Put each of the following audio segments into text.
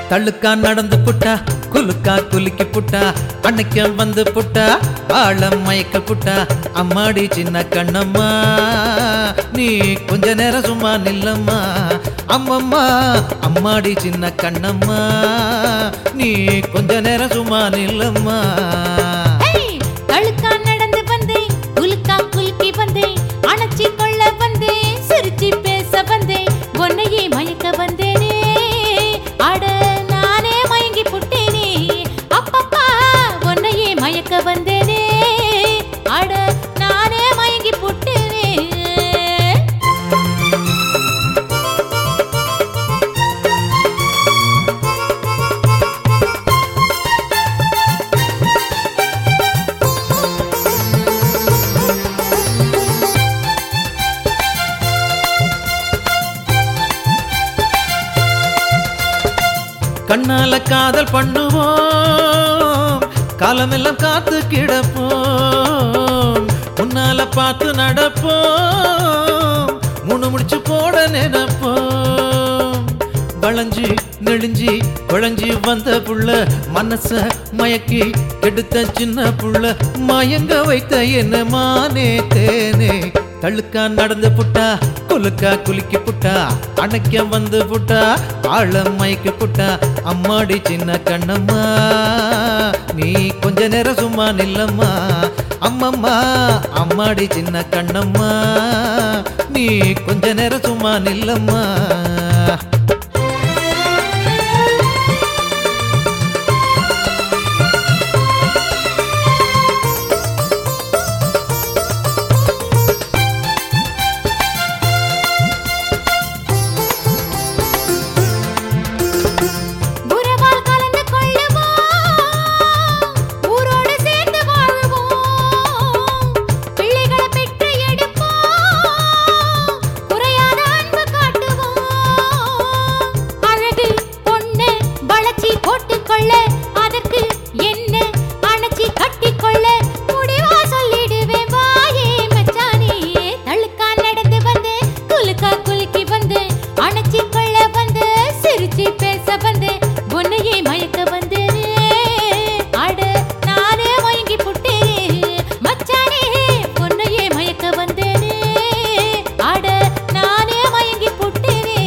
தள்ளுக்கா நடந்து புட்டா குலுக்கா குலுக்கி புட்டா அன்னைக்கம் வந்து புட்டா ஆழம் மயக்க புட்டா அம்மாடி சின்ன கண்ணம்மா நீ கொஞ்ச நேரம் சும்மா நில்லம்மா அம்மம்மா அம்மாடி சின்ன கண்ணம்மா நீ கொஞ்ச நேரம் சும்மா நில்லம்மா ஏய், தழுக்கா நடந்து வந்தேன் குலுக்கா குலுக்கி வந்தேன் அணைச்சி கொள்ள வந்தேன் சிரிச்சு பேச வந்தேன் உன்னையே மயக்க வந்தேனே அட நானே மயங்கி புட்டேனே அப்பப்பா உன்னையே மயக்க வந்தேனே அட நானே மயங்கி புட்டேனே கண்ணால காதல் பண்ணுவோம் காலமெல்லாம் காத்து கிடப்போம் முன்னால பார்த்து நடப்போம் மூணு முடிச்சு போட நினைப்போம் வளைஞ்சு நெளிஞ்சி குழஞ்சி வந்த புள்ள மனச மயக்கி எடுத்த சின்ன புள்ள மயங்க வைத்த என்ன மானே தேனே தள்ளுக்கா நடந்து புட்டா குலுக்கா குலுக்கி புட்டா அணைக்க வந்து புட்டா ஆழம் மயக்கி புட்டா அம்மாடி சின்ன கண்ணம்மா நீ கொஞ்ச நேரம் சும்மா நில்லம்மா அம்மம்மா அம்மாடி சின்ன கண்ணம்மா நீ கொஞ்ச நேரம் சும்மா நில்லம்மா உறவால் கலந்து கொள்ளுவோம் ஊரோடு சேர்ந்து வாழுவோம் பிள்ளைகளை பெற்று எடுப்போம் குறையாத அன்பு காட்டுவோம் அழகு பொண்ணு வளர்ச்சி போட்டுக்கொள்ள அதற்கு என்ன அணைச்சி கட்டிக்கொள்ள முடிவா சொல்லிடுவேன் வாயே மச்சானே தழுக்கா நடந்து வந்து குலுக்கா குலுக்கி வந்து அணைச்சி கொள்ள வந்து சிரிச்சு பேச வந்து உன்னையே மயக்க வந்து அட நானே மயங்கி புட்டேன் மச்சானே உன்னையே மயக்க வந்தேனே அட நானே மயங்கி புட்டேனே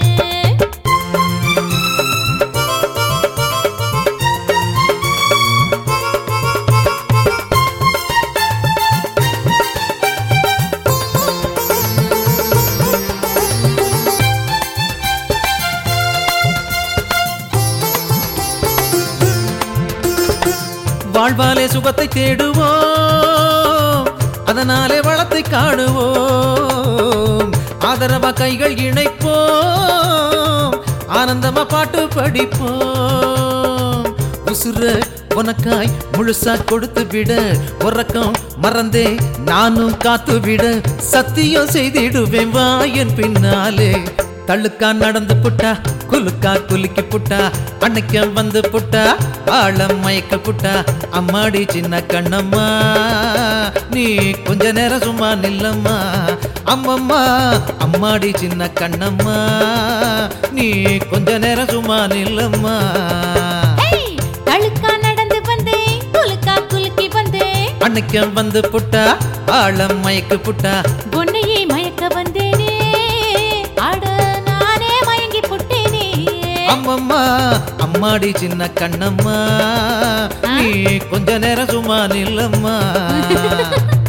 வாழ்வாலே சுகத்தை தேடுவோம் அதனாலே வளத்தை காணுவோம் ஆதரவா கைகள் இணைப்போம் ஆனந்தமா பாட்டு படிப்போம் உசுர உனக்காய் முழுசா கொடுத்து விட உறக்கம் மறந்தே நானும் காத்து விட சத்தியம் செய்திடுவேன் வா என் பின்னாலே தள்ளுக்கா நடந்து புட்டா குலுக்கா குலுக்கி புட்டா அன்னைக்க வந்து புட்டா ஆழம் மயக்க புட்டா அம்மாடி சின்ன கண்ணம்மா நீ கொஞ்ச நேரம் சும்மா நில்லம்மா அம்மம்மா அம்மாடி சின்ன கண்ணம்மா நீ கொஞ்ச நேரம் சும்மா நில்லம்மா ஏய், தழுக்கா நடந்து வந்தேன் குலுக்கா குலுக்கி வந்தேன் அன்னைக்க வந்து புட்டா ஆழம் மயக்க புட்டா உன்னையே மயக்க வந்தேனே அட நானே மயங்கி புட்டேனே அம்மம்மா அம்மாடி சின்ன கண்ணம்மா நீ கொஞ்ச நேரம் சும்மா நில்லம்மா